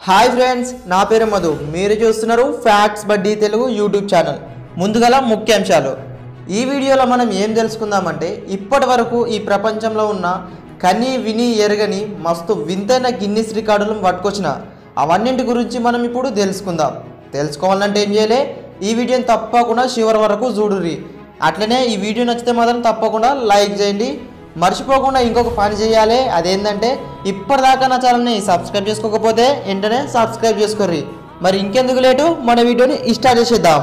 hi friends నా పేరు మధు మీరు చూస్తున్నారు ఫ్యాక్ట్స్ బడ్డీ తెలుగు యూట్యూబ్ ఛానల్ ముందుగల ముఖ్యాంశాలు ఈ వీడియోలో మనం ఏం తెలుసుకుందామంటే ఇప్పటి వరకు ఈ ప్రపంచంలో ఉన్న కని విని ఎరగని మస్తు వింతైన గిన్నిస్ రికార్డులను పట్టుకొచ్చిన అవన్నింటి గురించి మనం ఇప్పుడు తెలుసుకుందాం తెలుసుకోవాలంటే ఏం చేయాలి ఈ వీడియోని తప్పకుండా చివరి వరకు చూడుర్రి అట్లనే ఈ వీడియో నచ్చితే మాత్రం తప్పకుండా లైక్ చేయండి మర్చిపోకుండా ఇంకొక పని చేయాలి అదేంటంటే ఇప్పటిదాకా నా ఛానల్ని సబ్స్క్రైబ్ చేసుకోకపోతే వెంటనే సబ్స్క్రైబ్ చేసుకోర్రి మరి ఇంకెందుకు లేటు మన వీడియోని స్టార్ట్ చేసేద్దాం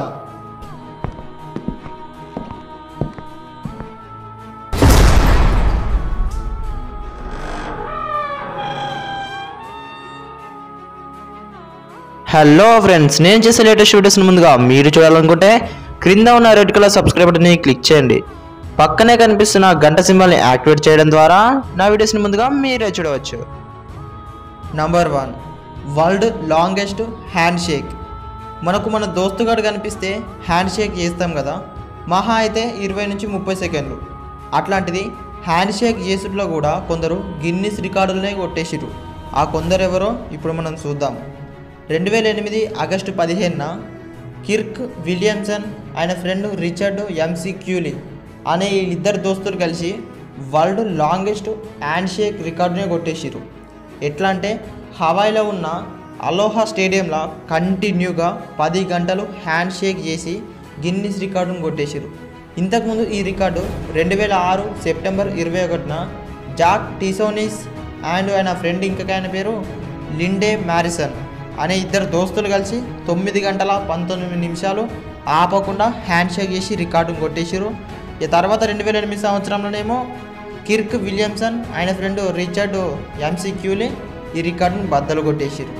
హలో ఫ్రెండ్స్ నేను చేసే లేటెస్ట్ వీడియోస్ ముందుగా మీరు చూడాలనుకుంటే క్రింద ఉన్న రెడ్ కలర్ సబ్స్క్రైబ్ బటన్ని క్లిక్ చేయండి పక్కనే కనిపిస్తున్న గంట సింబల్ని యాక్టివేట్ చేయడం ద్వారా నా వీడియోస్ని ముందుగా మీరే చూడవచ్చు number one world longest hand shake మనకు మన దోస్తుగాడు కనిపిస్తే హ్యాండ్ షేక్ చేస్తాం కదా మహా అయితే ఇరవై నుంచి ముప్పై సెకండ్లు అట్లాంటిది హ్యాండ్ షేక్ చేసుట్లో కూడా కొందరు గిన్నిస్ రికార్డులనే కొట్టేసిరు ఆ కొందరు ఎవరో ఇప్పుడు మనం చూద్దాం రెండు వేల ఎనిమిది ఆగస్టు పదిహేనున కిర్క్ విలియమ్సన్ ఆయన ఫ్రెండ్ రిచర్డ్ ఎంసీ క్యూలీ అనే ఇద్దరు దోస్తులు కలిసి వరల్డ్ లాంగెస్ట్ హ్యాండ్ షేక్ రికార్డునే కొట్టేసిరు ఎట్లా అంటే హవాయిలో ఉన్న అలోహా స్టేడియంలో కంటిన్యూగా పది గంటలు హ్యాండ్ షేక్ చేసి గిన్నిస్ రికార్డును కొట్టేసారు ఇంతకుముందు ఈ రికార్డు రెండు వేల ఆరు సెప్టెంబర్ ఇరవై ఒకటిన జాక్ టీసోనిస్ అండ్ ఆయన ఫ్రెండ్ ఇంకొక ఆయన పేరు లిండే మ్యారిసన్ అనే ఇద్దరు దోస్తులు కలిసి తొమ్మిది గంటల పంతొమ్మిది నిమిషాలు ఆపకుండా హ్యాండ్ షేక్ చేసి రికార్డును కొట్టేసారు ఈ తర్వాత రెండు వేల ఎనిమిది సంవత్సరంలోనేమో కిర్క్ విలియమ్సన్ ఆయన ఫ్రెండ్ రిచర్డ్ ఎంసీ క్యూలీ ఈ రికార్డును బద్దలు కొట్టేసారు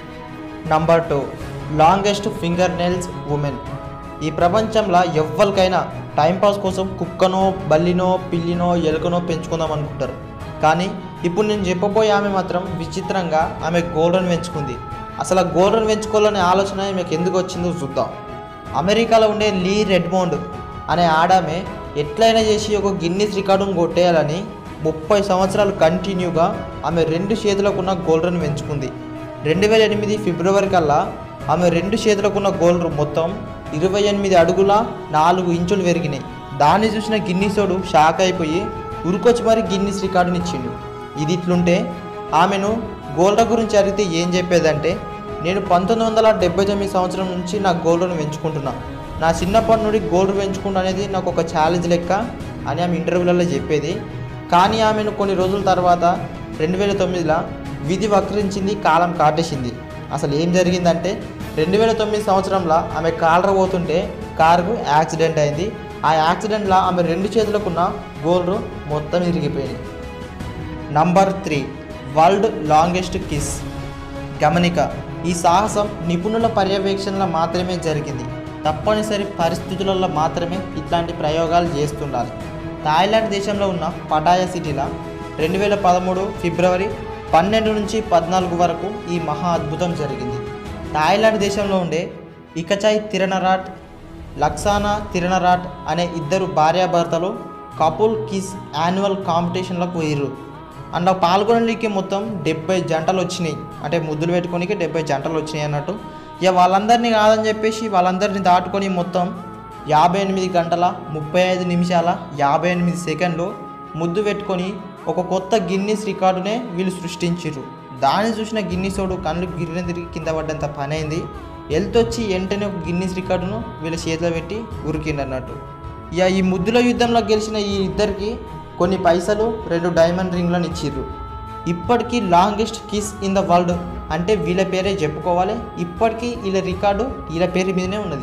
number two longest finger nails women ఈ ప్రపంచంలో ఎవ్వరికైనా టైంపాస్ కోసం కుక్కనో బల్లినో పిల్లినో ఎలుకనో పెంచుకుందాం అనుకుంటారు కానీ ఇప్పుడు నేను చెప్పబోయే ఆమె మాత్రం విచిత్రంగా ఆమె గోల్డెన్ పెంచుకుంది అసలు ఆ గోల్డెన్ పెంచుకోవాలనే ఆలోచన ఆమెకు ఎందుకు వచ్చిందో చూద్దాం అమెరికాలో ఉండే లీ రెడ్మోండ్ అనే ఆడామె ఎట్లయినా చేసి ఒక గిన్నిస్ రికార్డును కొట్టేయాలని ముప్పై సంవత్సరాలు కంటిన్యూగా ఆమె రెండు చేతులకున్న గోల్డెన్ పెంచుకుంది రెండు వేల ఎనిమిది ఫిబ్రవరి కల్లా ఆమె రెండు చేతులకున్న గోల్డ్ మొత్తం ఇరవై ఎనిమిది అడుగుల నాలుగు ఇంచులు పెరిగినాయి దాన్ని చూసిన గిన్నీసోడు షాక్ అయిపోయి ఉరికొచ్చి మరి గిన్నిస్ రికార్డుని ఇచ్చిండు ఇది ఇట్లుంటే ఆమెను గోల్డ్ గురించి అడిగితే ఏం చెప్పేదంటే నేను పంతొమ్మిది వందల డెబ్బై తొమ్మిది సంవత్సరం నుంచి నా గోల్డ్ను పెంచుకుంటున్నా నా చిన్నప్పటి నుండి గోల్డ్ పెంచుకుంటా అనేది నాకు ఒక ఛాలెంజ్ లెక్క అని ఆమె ఇంటర్వ్యూలలో చెప్పేది కానీ ఆమెను కొన్ని రోజుల తర్వాత రెండు వేల తొమ్మిదిలో విధి వక్రించింది కాలం కాటేసింది అసలు ఏం జరిగిందంటే రెండు వేల తొమ్మిది సంవత్సరంలో ఆమె కాలర పోతుంటే కారుకు యాక్సిడెంట్ అయింది ఆ యాక్సిడెంట్లో ఆమె రెండు చేతులకున్న గోల్డ్ మొత్తం ఇరిగిపోయింది number three world longest kiss గమనిక ఈ సాహసం నిపుణుల పర్యవేక్షణలో మాత్రమే జరిగింది తప్పనిసరి పరిస్థితులలో మాత్రమే ఇట్లాంటి ప్రయోగాలు చేస్తుండాలి థాయిలాండ్ దేశంలో ఉన్న పటాయా సిటీలో రెండు వేల పదమూడు ఫిబ్రవరి పన్నెండు నుంచి పద్నాలుగు వరకు ఈ మహా అద్భుతం జరిగింది థాయిలాండ్ దేశంలో ఉండే ఇకచాయ్ తిరణరాట్ లక్సానా తిరణరాట్ అనే ఇద్దరు భార్యాభర్తలు కపుల్ కిస్ యాన్యువల్ కాంపిటీషన్లకు పోయిర్రు అందులో పాల్గొనడానికి మొత్తం డెబ్బై జంటలు వచ్చినాయి అంటే ముద్దులు పెట్టుకోనికి డెబ్బై జంటలు వచ్చినాయి అన్నట్టు ఇక వాళ్ళందరినీ కాదని చెప్పేసి వాళ్ళందరినీ దాటుకొని మొత్తం యాభై ఎనిమిది గంటల ముప్పై ఐదు నిమిషాల యాభై ఎనిమిది సెకండ్లు ముద్దు పెట్టుకొని ఒక కొత్త గిన్నిస్ రికార్డునే వీళ్ళు సృష్టించారు దాన్ని చూసిన గిన్నిసోడు కళ్ళు గిరిన తిరిగి కింద పడ్డంత పని అయింది వెళ్తొచ్చి వెంటనే ఒక గిన్నిస్ రికార్డును వీళ్ళ చేతిలో పెట్టి ఉరికిండు అన్నట్టు ఇక ఈ ముద్దుల యుద్ధంలో గెలిచిన ఈ ఇద్దరికి కొన్ని పైసలు రెండు డైమండ్ రింగ్లను ఇచ్చిర్రు ఇప్పటికీ longest kiss in the world అంటే వీళ్ళ పేరే చెప్పుకోవాలి ఇప్పటికీ వీళ్ళ రికార్డు వీళ్ళ పేరు మీదనే ఉన్నది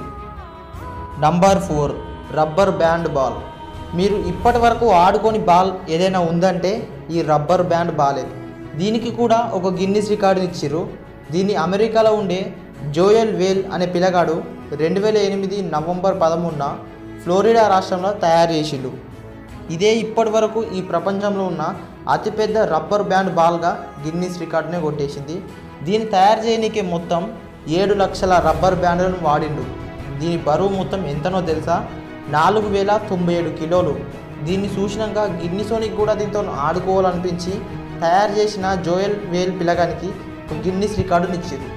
number four rubber band ball మీరు ఇప్పటి వరకు ఆడుకొని బాల్ ఏదైనా ఉందంటే ఈ రబ్బర్ బ్యాండ్ బాలే దీనికి కూడా ఒక గిన్నిస్ రికార్డుని ఇచ్చిర్రు దీన్ని అమెరికాలో ఉండే జోయల్ వేల్ అనే పిల్లగాడు రెండు వేల ఎనిమిది నవంబర్ పదమూడున ఫ్లోరిడా రాష్ట్రంలో తయారు చేసిండు ఇదే ఇప్పటి వరకు ఈ ప్రపంచంలో ఉన్న అతిపెద్ద రబ్బర్ బ్యాండ్ బాల్గా గిన్నిస్ రికార్డునే కొట్టేసింది దీన్ని తయారు చేయనీకి మొత్తం ఏడు లక్షల రబ్బర్ బ్యాండ్లను వాడిండు దీని బరువు మొత్తం ఎంతనో తెలుసా నాలుగు వేల తొంభై ఏడు కిలోలు దీన్ని చూసినాక గిన్నిసోనికి కూడా దీంతో ఆడుకోవాలనిపించి తయారు చేసిన జోయల్ వేల్ పిల్లగానికి ఒక గిన్నిస్ రికార్డుని ఇచ్చారు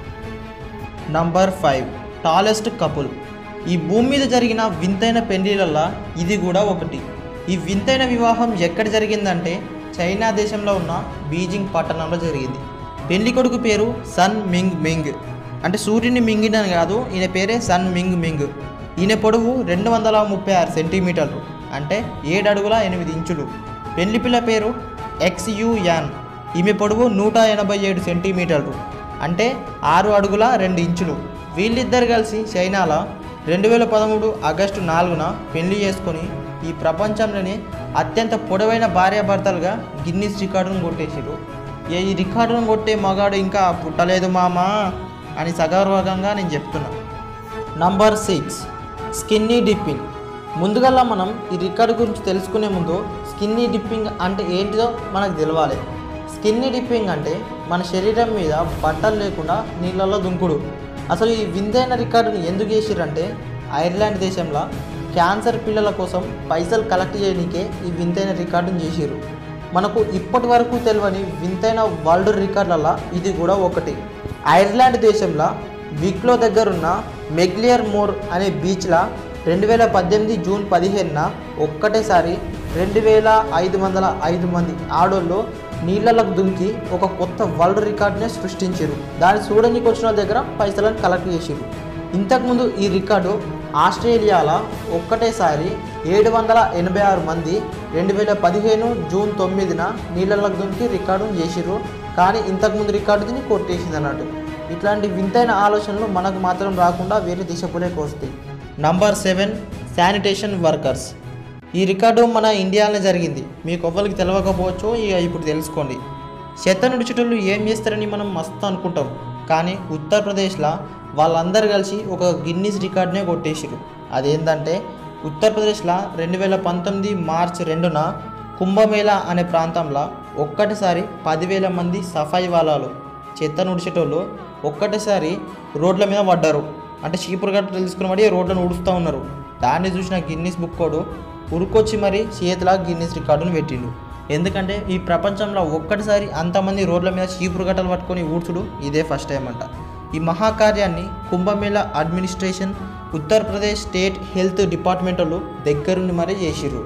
నంబర్ ఫైవ్ టాలెస్ట్ కపుల్ ఈ భూమి మీద జరిగిన వింతైన పెళ్లిళ్ళల్లో ఇది కూడా ఒకటి ఈ వింతైన వివాహం ఎక్కడ జరిగిందంటే చైనా దేశంలో ఉన్న బీజింగ్ పట్టణంలో జరిగింది పెళ్లి కొడుకు పేరు సన్ మింగ్ మింగ్ అంటే సూర్యుని మింగినని కాదు ఈయన పేరే సన్ మింగ్ మింగ్ ఈయన పొడవు రెండు వందల ముప్పై ఆరు సెంటీమీటర్లు అంటే ఏడు అడుగుల ఎనిమిది ఇంచులు పెళ్లి పిల్ల పేరు ఎక్స్యుయాన్ ఈమె పొడవు నూట ఎనభై ఏడు సెంటీమీటర్లు అంటే ఆరు అడుగుల రెండు ఇంచులు వీళ్ళిద్దరు కలిసి చైనాలో రెండు వేల పదమూడు ఆగస్టు నాలుగున పెళ్లి చేసుకొని ఈ ప్రపంచంలోనే అత్యంత పొడవైన భార్యాభర్తలుగా గిన్నిస్ రికార్డును కొట్టేసారు ఏ ఈ రికార్డును కొట్టే మగాడు ఇంకా పుట్టలేదు మామా అని సగర్వంగా నేను చెప్తున్నా నంబర్ సిక్స్ స్కిన్నీ డిప్పింగ్ ముందుగా మనం ఈ రికార్డు గురించి తెలుసుకునే ముందు స్కిన్నీ డిప్పింగ్ అంటే ఏంటిదో మనకు తెలవాలి స్కిన్నీ డిప్పింగ్ అంటే మన శరీరం మీద బట్టలు లేకుండా నీళ్ళల్లో దుంకుడు అసలు ఈ విందైన రికార్డుని ఎందుకు చేసిరంటే ఐర్లాండ్ దేశంలో క్యాన్సర్ పిల్లల కోసం పైసలు కలెక్ట్ చేయడానికే ఈ వింతైన రికార్డుని చేసిరు మనకు ఇప్పటి వరకు తెలియని వింతైన వరల్డ్ రికార్డులలో ఇది కూడా ఒకటి ఐర్లాండ్ దేశంలో విక్లో దగ్గరున్న మెగ్లియర్ మోర్ అనే బీచ్లో రెండు వేల పద్దెనిమిది జూన్ పదిహేనున ఒక్కటేసారి రెండు వేల ఐదు వందల ఐదు మంది ఆడోళ్ళు నీళ్ళలకు దుంకి ఒక కొత్త వరల్డ్ రికార్డునే సృష్టించారు దాన్ని చూడడానికి వచ్చిన వాళ్ళ దగ్గర పైసలను కలెక్ట్ చేసారు ఇంతకుముందు ఈ రికార్డు ఆస్ట్రేలియాలో ఒక్కటేసారి ఏడు వందల ఎనభై ఆరు మంది రెండు వేల పదిహేను జూన్ తొమ్మిదిన నీళ్ళలోకి దుంకి రికార్డు చేసిర్రు కానీ ఇంతకుముందు రికార్డుని కొట్టేసింది అన్నట్టు ఇట్లాంటి వింతైన ఆలోచనలు మనకు మాత్రం రాకుండా వేరే దిశపులేకి వస్తాయి నంబర్ సెవెన్ శానిటేషన్ వర్కర్స్ ఈ రికార్డు మన ఇండియాలోనే జరిగింది మీకు ఎవ్వరికి తెలియకపోవచ్చు ఇక ఇప్పుడు తెలుసుకోండి చెత్త నుడిచేటోళ్ళు ఏం చేస్తారని మనం మస్తు అనుకుంటాం కానీ ఉత్తరప్రదేశ్లో వాళ్ళందరూ కలిసి ఒక గిన్నీస్ రికార్డ్నే కొట్టేసారు అదేంటంటే ఉత్తరప్రదేశ్లో రెండు వేల పంతొమ్మిది మార్చ్ రెండున కుంభమేళా అనే ప్రాంతంలో ఒక్కటిసారి పదివేల మంది సఫాయి వాళ్ళలు చెత్త నుడిచేటోళ్ళు ఒక్కటేసారి రోడ్ల మీద పడ్డారు అంటే చీపురు గట్ట తెలుసుకుని రోడ్లను ఊడుస్తూ ఉన్నారు దాన్ని చూసిన గిన్నీస్ బుక్ కోడు ఉరుకొచ్చి మరి చేతిలా గిన్నీస్ రికార్డును పెట్టిండు ఎందుకంటే ఈ ప్రపంచంలో ఒక్కటిసారి అంతమంది రోడ్ల మీద చీపురు గట్టలు పట్టుకొని ఊడ్చుడు ఇదే ఫస్ట్ టైం అంట ఈ మహాకార్యాన్ని Kumbh Mela administration Uttar Pradesh state health department వాళ్ళు దగ్గరుండి మరీ చేసిర్రు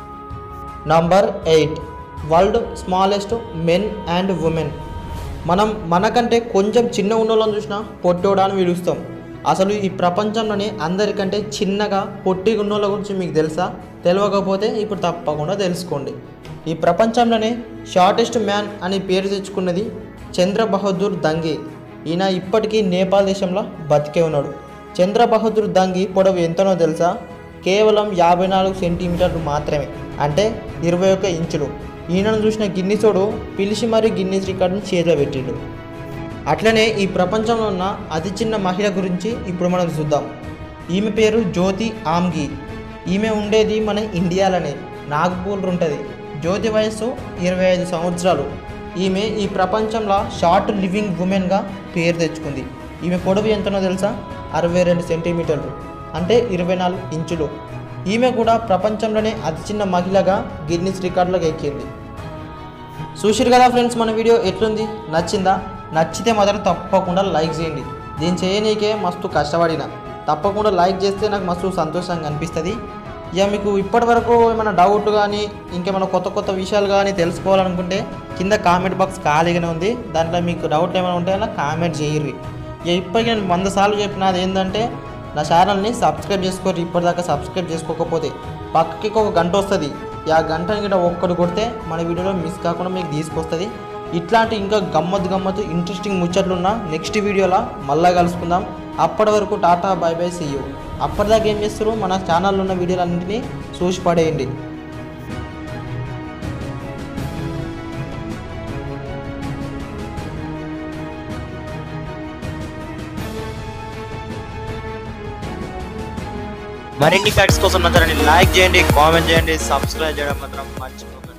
number eight world smallest men and women మనం మనకంటే కొంచెం చిన్న ఉన్నోళ్ళని చూసినా పొట్టోడా అని పిలుస్తాం అసలు ఈ ప్రపంచంలోనే అందరికంటే చిన్నగా పొట్టిగా ఉన్నోళ్ళ గురించి మీకు తెలుసా తెలియకపోతే ఇప్పుడు తప్పకుండా తెలుసుకోండి ఈ ప్రపంచంలోనే షార్టెస్ట్ మ్యాన్ అని పేరు తెచ్చుకున్నది చంద్ర బహదూర్ దంగే ఈయన ఇప్పటికీ నేపాల్ దేశంలో బతికే ఉన్నాడు చంద్ర బహదూర్ దంగి పొడవు ఎంతనో తెలుసా కేవలం యాభై నాలుగు సెంటీమీటర్లు మాత్రమే అంటే ఇరవై ఒక్క ఇంచులు ఈయనను చూసిన గిన్నిసోడు పిలిచి మరీ గిన్నీస్ రికార్డుని చేతిలో పెట్టిండు అట్లనే ఈ ప్రపంచంలో ఉన్న అతి చిన్న మహిళ గురించి ఇప్పుడు మనం చూద్దాం ఈమె పేరు జ్యోతి ఆమ్గి ఈమె ఉండేది మన ఇండియాలోనే నాగ్పూర్ ఉంటుంది జ్యోతి వయస్సు ఇరవై ఐదు సంవత్సరాలు ఈమె ఈ ప్రపంచంలో షార్ట్ లివింగ్ ఉమెన్గా పేరు తెచ్చుకుంది ఈమె పొడవు ఎంతనో తెలుసా అరవై రెండు సెంటీమీటర్లు అంటే ఇరవై నాలుగు ఇంచులు ఈమె కూడా ప్రపంచంలోనే అతి చిన్న మహిళగా గిన్నిస్ రికార్డులోకి ఎక్కింది చూసిరు కదా ఫ్రెండ్స్ మన వీడియో ఎట్లుంది నచ్చిందా నచ్చితే మాత్రం తప్పకుండా లైక్ చేయండి దీన్ని చేయనీకే మస్తు కష్టపడిన తప్పకుండా లైక్ చేస్తే నాకు మస్తు సంతోషంగా అనిపిస్తుంది ఇక మీకు ఇప్పటి వరకు ఏమైనా డౌట్ కానీ ఇంకేమైనా కొత్త కొత్త విషయాలు కానీ తెలుసుకోవాలనుకుంటే కింద కామెంట్ బాక్స్ ఖాళీగానే ఉంది దాంట్లో మీకు డౌట్ ఏమైనా ఉంటే అలా కామెంట్ చేయర్రి ఇక ఇప్పటికి నేను వంద సార్లు చెప్పినది ఏంటంటే నా ఛానల్ని సబ్స్క్రైబ్ చేసుకోరు ఇప్పటిదాకా సబ్స్క్రైబ్ చేసుకోకపోతే పక్కకి ఒక గంట వస్తుంది ఆ గంట గిట్ట ఒక్కటి కొడితే మన వీడియోలో మిస్ కాకుండా మీకు తీసుకొస్తుంది ఇట్లాంటి ఇంకా గమ్మత్ గమ్మత్తు ఇంట్రెస్టింగ్ ముచ్చట్లున్న నెక్స్ట్ వీడియోలో మళ్ళా కలుసుకుందాం అప్పటి వరకు టాటా బై బై సీయూ అప్పటిదాకా ఏం చేస్తారు మన ఛానల్లో ఉన్న వీడియోలన్నింటినీ చూసి పడేయండి మరిన్ని ఫ్యాక్ట్స్ కోసం మాత్రం లైక్ చేయండి కామెంట్ చేయండి సబ్స్క్రైబ్ చేయడం మాత్రం మర్చిపోకండి